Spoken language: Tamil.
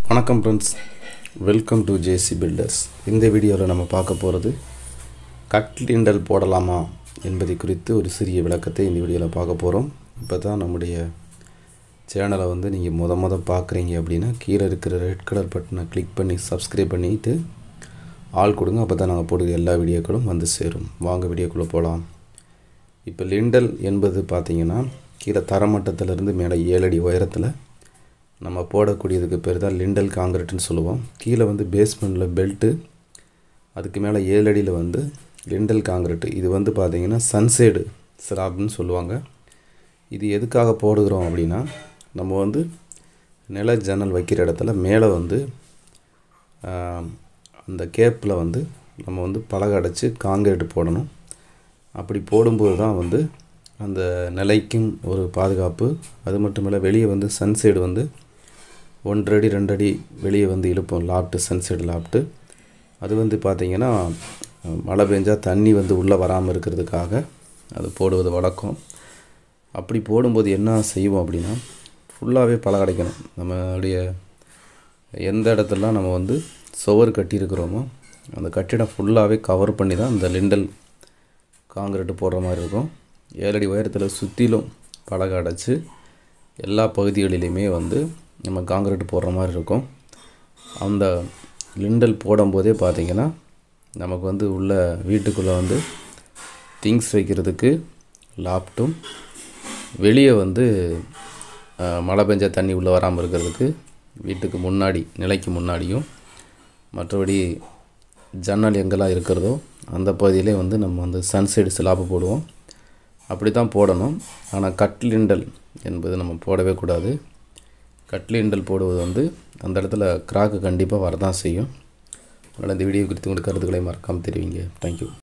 வணக்கம் friends welcome to J C builders இந்த வீடியோவில் நம்ம பார்க்க போகிறது கட்லிண்டல் போடலாமா என்பதை குறித்து ஒரு சிறிய விளக்கத்தை இந்த வீடியோவில் பார்க்க போகிறோம் இப்போ தான் நம்முடைய சேனலை வந்து நீங்கள் முத முத பார்க்குறீங்க அப்படின்னா கீழே இருக்கிற ரெட் கலர் பட்டனை கிளிக் பண்ணி சப்ஸ்கிரைப் பண்ணிவிட்டு ஆள் கொடுங்க அப்போ தான் நாங்கள் போடுற எல்லா வீடியோக்களும் வந்து சேரும் வாங்க வீடியோக்குள்ளே போகலாம் இப்போ லிண்டல் என்பது பார்த்திங்கன்னா கீழே தரமட்டத்திலிருந்து மேலே ஏழடி உயரத்தில் நம்ம போடக்கூடியதுக்கு பேர் தான் லிண்டல் காங்கிரீட்னு சொல்லுவோம் கீழே வந்து பேஸ்மெண்ட்டில் பெல்ட்டு அதுக்கு மேலே ஏழு அடியில் வந்து லிண்டல் காங்கிரீட் இது வந்து பார்த்திங்கன்னா சன்சைடு ஸ்லாப்னு சொல்லுவாங்க இது எதுக்காக போடுகிறோம் அப்படின்னா நம்ம வந்து நில ஜன்னல் வைக்கிற இடத்துல மேலே வந்து ஆஹ், அந்த கேப்பில் வந்து நம்ம வந்து பலகை அடைச்சி காங்கிரீட் போடணும் அப்படி போடும்போது தான் வந்து அந்த நிலைக்கும் ஒரு பாதுகாப்பு அது மட்டும் இல்லை வெளியே வந்து சன்சைடு வந்து ஒன்றரை அடி ரெண்டு அடி வெளியே வந்து இழுப்போம் லாப்ட்டு சன்சைடு லாப்ட்டு அது வந்து பார்த்திங்கன்னா அஹ், மழை பெஞ்சால் தண்ணி வந்து உள்ளே வராமல் இருக்கிறதுக்காக அது போடுவது வழக்கம் அப்படி போடும்போது என்ன செய்வோம் அப்படின்னா ஃபுல்லாகவே பழ கிடைக்கணும் நம்மளுடைய எந்த இடத்துலலாம் நம்ம வந்து சுவர் கட்டியிருக்கிறோமோ அந்த கட்டிடம் ஃபுல்லாகவே கவர் பண்ணி தான் இந்த லிண்டல் காங்கிரீட்டு போடுற மாதிரி இருக்கும் ஏழடி உயரத்தில் சுற்றிலும் பலகை அடைச்சி எல்லா பகுதிகளிலையுமே வந்து நம்ம காங்கிரீட் போடுற மாதிரி இருக்கும் அந்த லிண்டல் போடும்போதே பார்த்திங்கன்னா நமக்கு வந்து உள்ள வீட்டுக்குள்ளே வந்து திங்ஸ் வைக்கிறதுக்கு லாப்டும் வெளியே வந்து அஹ், மழை பெஞ்ச தண்ணி உள்ளே வராமல் இருக்கிறதுக்கு வீட்டுக்கு முன்னாடி நிலைக்கு முன்னாடியும் மற்றபடி ஜன்னல் எங்கெல்லாம் இருக்கிறதோ அந்த பகுதியிலே வந்து நம்ம வந்து சன்சைடு ஸ்லாப்பு போடுவோம் அப்படி தான் போடணும் ஆனால் கட்லிண்டல் என்பது நம்ம போடவே கூடாது கட்லிண்டல் போடுவது வந்து அந்த இடத்துல கிராக்கு கண்டிப்பாக வரதான் செய்யும் அதனால் இந்த வீடியோ குறித்து உங்களுக்கு கருத்துக்களை மறக்காமல் தெரிவிங்க தேங்க்யூ